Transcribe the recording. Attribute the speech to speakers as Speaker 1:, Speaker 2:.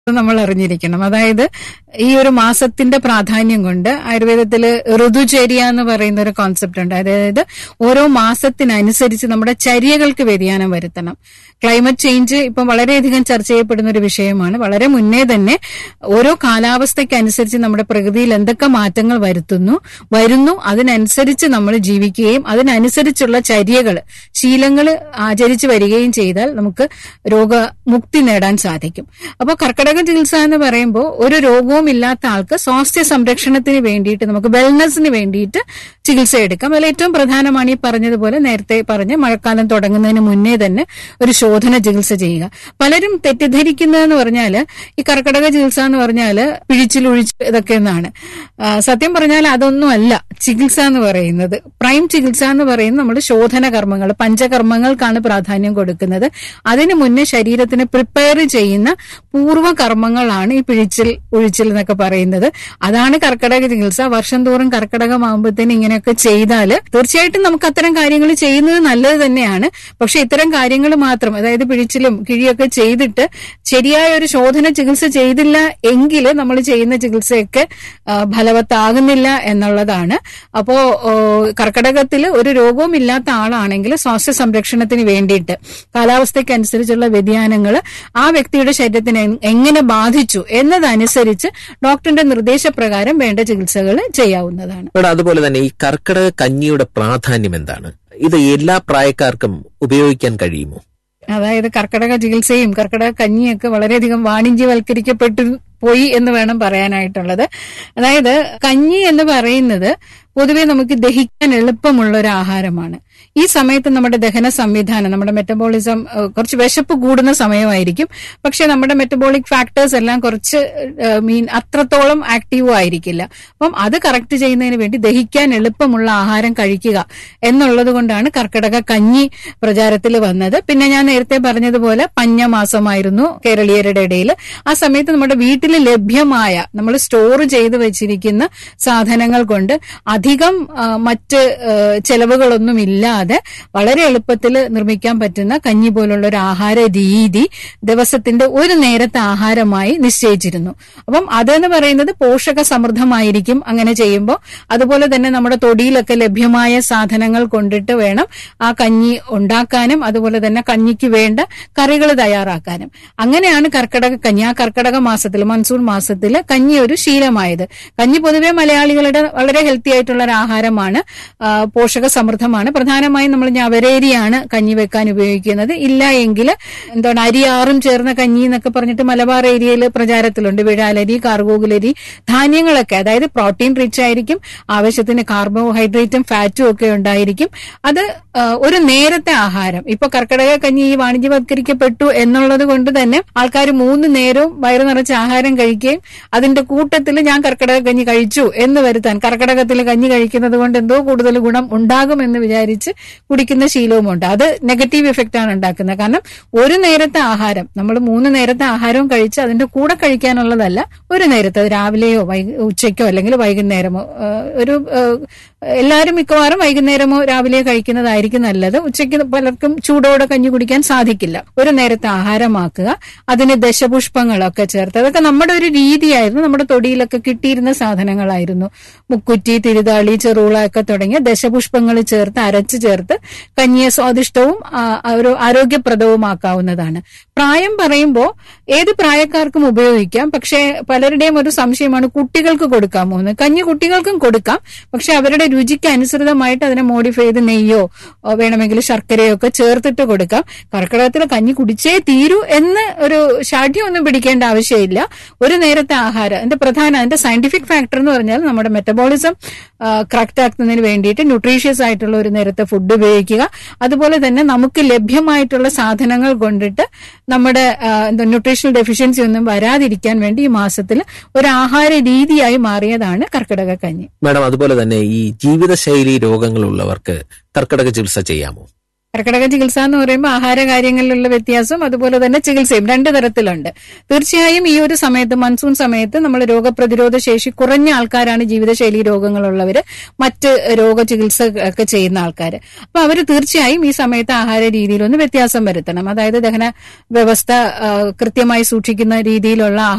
Speaker 1: നമ്മൾ അറിഞ്ഞിരിക്കണം അതായത് ഈ ഒരു മാസത്തിന്റെ പ്രാധാന്യം കൊണ്ട് ആയുർവേദത്തില് ഋതുചര്യ എന്ന് പറയുന്ന ഒരു കോൺസെപ്റ്റ് ഉണ്ട് അതായത് ഓരോ മാസത്തിനനുസരിച്ച് നമ്മുടെ ചര്യകൾക്ക് വ്യതിയാനം വരുത്തണം ക്ലൈമറ്റ് ചേഞ്ച് ഇപ്പം വളരെയധികം ചർച്ച ചെയ്യപ്പെടുന്ന ഒരു വിഷയമാണ് വളരെ മുന്നേ തന്നെ ഓരോ കാലാവസ്ഥയ്ക്കനുസരിച്ച് നമ്മുടെ പ്രകൃതിയിൽ എന്തൊക്കെ മാറ്റങ്ങൾ വരുത്തുന്നു വരുന്നു അതിനനുസരിച്ച് നമ്മൾ ജീവിക്കുകയും അതിനനുസരിച്ചുള്ള ചര്യകൾ ശീലങ്ങൾ ആചരിച്ചു വരികയും ചെയ്താൽ നമുക്ക് രോഗമുക്തി നേടാൻ സാധിക്കും അപ്പോൾ കർക്കിടക ചികിത്സ എന്ന് പറയുമ്പോൾ ഒരു രോഗവും ഇല്ലാത്ത ആൾക്ക് സ്വാസ്ഥ്യ സംരക്ഷണത്തിന് വേണ്ടിയിട്ട് നമുക്ക് വെൽനസിന് വേണ്ടിയിട്ട് ചികിത്സ എടുക്കാം അതിൽ ഏറ്റവും പ്രധാനമാണ് ഈ പറഞ്ഞതുപോലെ നേരത്തെ പറഞ്ഞ മഴക്കാലം തുടങ്ങുന്നതിന് മുന്നേ തന്നെ ഒരു ശോധന ചികിത്സ ചെയ്യുക പലരും തെറ്റിദ്ധരിക്കുന്നതെന്ന് പറഞ്ഞാൽ ഈ കർക്കിടക ചികിത്സ എന്ന് പറഞ്ഞാൽ പിഴിച്ചിലൊഴിച്ച് ഇതൊക്കെ എന്നാണ് ആ, സത്യം പറഞ്ഞാൽ അതൊന്നുമല്ല ചികിത്സ എന്ന് പറയുന്നത് പ്രൈം ചികിത്സ എന്ന് പറയുന്നത് നമ്മൾ ശോധന കർമ്മങ്ങൾ പഞ്ചകർമ്മങ്ങൾക്കാണ് പ്രാധാന്യം കൊടുക്കുന്നത് അതിനു മുന്നേ ശരീരത്തിന് പ്രിപ്പയർ ചെയ്യുന്ന പൂർവ്വ കർമ്മങ്ങളാണ് ഈ പിഴിച്ചിൽ ഒഴിച്ചിൽ എന്നൊക്കെ പറയുന്നത് അതാണ് കർക്കിടക ചികിത്സ വർഷം തോറും കർക്കിടകമാകുമ്പോഴത്തേന് ഇങ്ങനെയൊക്കെ ചെയ്താൽ തീർച്ചയായിട്ടും നമുക്ക് അത്തരം കാര്യങ്ങൾ ചെയ്യുന്നത് നല്ലത് തന്നെയാണ് പക്ഷെ ഇത്തരം കാര്യങ്ങൾ മാത്രം അതായത് പിഴിച്ചിലും കിഴിയൊക്കെ ചെയ്തിട്ട് ശരിയായ ഒരു ശോധന ചികിത്സ ചെയ്തില്ല എങ്കിൽ നമ്മൾ ചെയ്യുന്ന ചികിത്സയൊക്കെ ആ, ഫലവത്താകുന്നില്ല എന്നുള്ളതാണ് അപ്പോ ഓ, കർക്കിടകത്തിൽ ഒരു രോഗവും ഇല്ലാത്ത ആളാണെങ്കിൽ സ്വാസ്ഥ്യ സംരക്ഷണത്തിന് വേണ്ടിയിട്ട് കാലാവസ്ഥയ്ക്കനുസരിച്ചുള്ള വ്യതിയാനങ്ങൾ ആ വ്യക്തിയുടെ ശരീരത്തിന് എ- എങ്ങനെ ബാധിച്ചു എന്നതനുസരിച്ച് ഡോക്ടറിന്റെ നിർദ്ദേശപ്രകാരം വേണ്ട ചികിത്സകൾ ചെയ്യാവുന്നതാണ്
Speaker 2: ഇവിടെ അതുപോലെ തന്നെ ഈ കർക്കിടക കഞ്ഞിയുടെ പ്രാധാന്യം എന്താണ് ഇത് എല്ലാ പ്രായക്കാർക്കും ഉപയോഗിക്കാൻ കഴിയുമോ
Speaker 1: അതായത് കർക്കിടക ചികിത്സയും കർക്കിടക കഞ്ഞിയൊക്കെ വളരെയധികം വാണിജ്യവൽക്കരിക്കപ്പെട്ടു പോയി എന്ന് വേണം പറയാനായിട്ടുള്ളത് അതായത് കഞ്ഞി എന്ന് പറയുന്നത് പൊതുവെ നമുക്ക് ദഹിക്കാൻ എളുപ്പമുള്ള ഒരു ആഹാരമാണ് ഈ സമയത്ത് നമ്മുടെ ദഹന സംവിധാനം നമ്മുടെ മെറ്റബോളിസം ഏഹ്, കുറച്ച് വിശപ്പ് കൂടുന്ന സമയമായിരിക്കും പക്ഷെ നമ്മുടെ മെറ്റബോളിക് ഫാക്ടേഴ്സ് എല്ലാം കുറച്ച് മീൻ അത്രത്തോളം ആക്റ്റീവും ആയിരിക്കില്ല അപ്പം അത് കറക്റ്റ് ചെയ്യുന്നതിന് വേണ്ടി ദഹിക്കാൻ എളുപ്പമുള്ള ആഹാരം കഴിക്കുക എന്നുള്ളത് കൊണ്ടാണ് കർക്കിടക കഞ്ഞി പ്രചാരത്തിൽ വന്നത് പിന്നെ ഞാൻ നേരത്തെ പറഞ്ഞതുപോലെ പഞ്ഞമാസമായിരുന്നു കേരളീയരുടെ ഇടയിൽ ആ സമയത്ത് നമ്മുടെ വീട്ടിൽ ലഭ്യമായ നമ്മൾ സ്റ്റോർ ചെയ്ത് വെച്ചിരിക്കുന്ന സാധനങ്ങൾ കൊണ്ട് അധികം ആ, മറ്റ് ആ, ചെലവുകളൊന്നും ഇല്ലാതെ വളരെ എളുപ്പത്തിൽ നിർമ്മിക്കാൻ പറ്റുന്ന കഞ്ഞി പോലുള്ള ഒരു ആഹാര രീതി ദിവസത്തിന്റെ ഒരു നേരത്തെ ആഹാരമായി നിശ്ചയിച്ചിരുന്നു അപ്പം അതെന്ന് പറയുന്നത് പോഷക സമൃദ്ധമായിരിക്കും അങ്ങനെ ചെയ്യുമ്പോൾ അതുപോലെ തന്നെ നമ്മുടെ തൊടിയിലൊക്കെ ലഭ്യമായ സാധനങ്ങൾ കൊണ്ടിട്ട് വേണം ആ കഞ്ഞി ഉണ്ടാക്കാനും അതുപോലെ തന്നെ കഞ്ഞിക്ക് വേണ്ട കറികൾ തയ്യാറാക്കാനും അങ്ങനെയാണ് കർക്കിടക കഞ്ഞി ആ കർക്കിടക മാസത്തിൽ മൺസൂൺ മാസത്തിൽ കഞ്ഞി ഒരു ശീലമായത് കഞ്ഞി പൊതുവെ മലയാളികളുടെ വളരെ ഹെൽത്തി ആയിട്ടുള്ള ഒരു ആഹാരമാണ് ആ, പോഷക സമൃദ്ധമാണ് പ്രധാനമായും നമ്മൾ ഞവരേരിയാണ് കഞ്ഞി വെക്കാൻ ഉപയോഗിക്കുന്നത് ഇല്ല എങ്കിൽ എന്താണ് അരിയാറും ചേർന്ന കഞ്ഞി എന്നൊക്കെ പറഞ്ഞിട്ട് മലബാർ ഏരിയയിൽ പ്രചാരത്തിലുണ്ട് വിഴാലരി കാർഗോഗുലരി ധാന്യങ്ങളൊക്കെ അതായത് പ്രോട്ടീൻ റിച്ച് ആയിരിക്കും ആവശ്യത്തിന് കാർബോഹൈഡ്രേറ്റും ഫാറ്റും ഒക്കെ ഉണ്ടായിരിക്കും അത് ആ, ഒരു നേരത്തെ ആഹാരം ഇപ്പൊ കർക്കിടക കഞ്ഞി ഈ വാണിജ്യവത്കരിക്കപ്പെട്ടു എന്നുള്ളത് കൊണ്ട് തന്നെ ആൾക്കാർ മൂന്ന് നേരവും വയറു നിറച്ച് ആഹാരം കഴിക്കുകയും അതിന്റെ കൂട്ടത്തിൽ ഞാൻ കർക്കിടക കഞ്ഞി കഴിച്ചു എന്ന് വരുത്താൻ കർക്കിടകത്തിൽ കഞ്ഞി കഴിക്കുന്നത് കൊണ്ട് എന്തോ കൂടുതൽ ഗുണം ഉണ്ടാകുമെന്ന് വിചാരിച്ച് കുടിക്കുന്ന ശീലവുമുണ്ട് അത് നെഗറ്റീവ് ഇഫക്റ്റ് ആണ് ഉണ്ടാക്കുന്നത് കാരണം ഒരു നേരത്തെ ആഹാരം നമ്മൾ മൂന്ന് നേരത്തെ ആഹാരവും കഴിച്ച് അതിന്റെ കൂടെ കഴിക്കാനുള്ളതല്ല ഒരു നേരത്തെ അത് രാവിലെയോ വൈ ഉച്ചയ്ക്കോ അല്ലെങ്കിൽ വൈകുന്നേരമോ ആ, ഒരു ആ, എല്ലാവരും മിക്കവാറും വൈകുന്നേരമോ രാവിലെയോ കഴിക്കുന്നതായിരിക്കും നല്ലത് ഉച്ചയ്ക്ക് പലർക്കും ചൂടോടെ കഞ്ഞി കുടിക്കാൻ സാധിക്കില്ല ഒരു നേരത്തെ ആഹാരമാക്കുക അതിന് ദശപുഷ്പങ്ങളൊക്കെ ചേർത്ത് അതൊക്കെ നമ്മുടെ ഒരു രീതിയായിരുന്നു നമ്മുടെ തൊടിയിലൊക്കെ കിട്ടിയിരുന്ന സാധനങ്ങളായിരുന്നു മുക്കുറ്റി തിരുതാളി ചെറുള ഒക്കെ തുടങ്ങിയ ദശപുഷ്പങ്ങൾ ചേർത്ത് അരച്ചു ചേർത്ത് കഞ്ഞിയെ സ്വാദിഷ്ടവും ആ, ഒരു ആരോഗ്യപ്രദവുമാക്കാവുന്നതാണ് പ്രായം പറയുമ്പോൾ ഏത് പ്രായക്കാർക്കും ഉപയോഗിക്കാം പക്ഷേ പലരുടെയും ഒരു സംശയമാണ് കുട്ടികൾക്ക് കൊടുക്കാമോ എന്ന് കഞ്ഞി കുട്ടികൾക്കും കൊടുക്കാം പക്ഷെ അവരുടെ രുചിക്ക് അനുസൃതമായിട്ട് അതിനെ മോഡിഫൈ ചെയ്ത് നെയ്യോ ഓ, വേണമെങ്കിൽ ശർക്കരയോ ഒക്കെ ചേർത്തിട്ട് കൊടുക്കാം കർക്കിടകത്തിൽ കഞ്ഞി കുടിച്ചേ തീരൂ എന്ന് ഒരു ഷാഠ്യം ഒന്നും പിടിക്കേണ്ട ആവശ്യമില്ല ഒരു നേരത്തെ ആഹാരം അതിന്റെ പ്രധാന അതിന്റെ സയന്റിഫിക് ഫാക്ടർ എന്ന് പറഞ്ഞാൽ നമ്മുടെ മെറ്റബോളിസം കറക്റ്റ് ആക്കുന്നതിന് വേണ്ടിയിട്ട് ന്യൂട്രീഷ്യസ് ആയിട്ടുള്ള ഒരു നേരത്തെ ഫുഡ് ഉപയോഗിക്കുക അതുപോലെ തന്നെ നമുക്ക് ലഭ്യമായിട്ടുള്ള സാധനങ്ങൾ കൊണ്ടിട്ട് നമ്മുടെ ആ, എന്താ ന്യൂട്രീഷണൽ ഡെഫിഷ്യൻസി ഒന്നും വരാതിരിക്കാൻ വേണ്ടി ഈ മാസത്തിൽ ഒരു ആഹാര രീതിയായി മാറിയതാണ് കർക്കിടക കഞ്ഞി
Speaker 2: മാഡം അതുപോലെ തന്നെ ഈ ജീവിതശൈലി രോഗങ്ങളുള്ളവർക്ക് കർക്കിടക ചികിത്സ ചെയ്യാമോ
Speaker 1: കർക്കിടക ചികിത്സ എന്ന് പറയുമ്പോൾ ആഹാര കാര്യങ്ങളിലുള്ള വ്യത്യാസവും അതുപോലെ തന്നെ ചികിത്സയും രണ്ട് തരത്തിലുണ്ട് തീർച്ചയായും ഈ ഒരു സമയത്ത് മൺസൂൺ സമയത്ത് നമ്മൾ രോഗപ്രതിരോധ ശേഷി കുറഞ്ഞ ആൾക്കാരാണ് ജീവിതശൈലി രോഗങ്ങളുള്ളവര് മറ്റ് രോഗ ചികിത്സ ഒക്കെ ചെയ്യുന്ന ആൾക്കാർ അപ്പൊ അവർ തീർച്ചയായും ഈ സമയത്ത് ആഹാര രീതിയിലൊന്ന് വ്യത്യാസം വരുത്തണം അതായത് ദഹന വ്യവസ്ഥ ആ, കൃത്യമായി സൂക്ഷിക്കുന്ന രീതിയിലുള്ള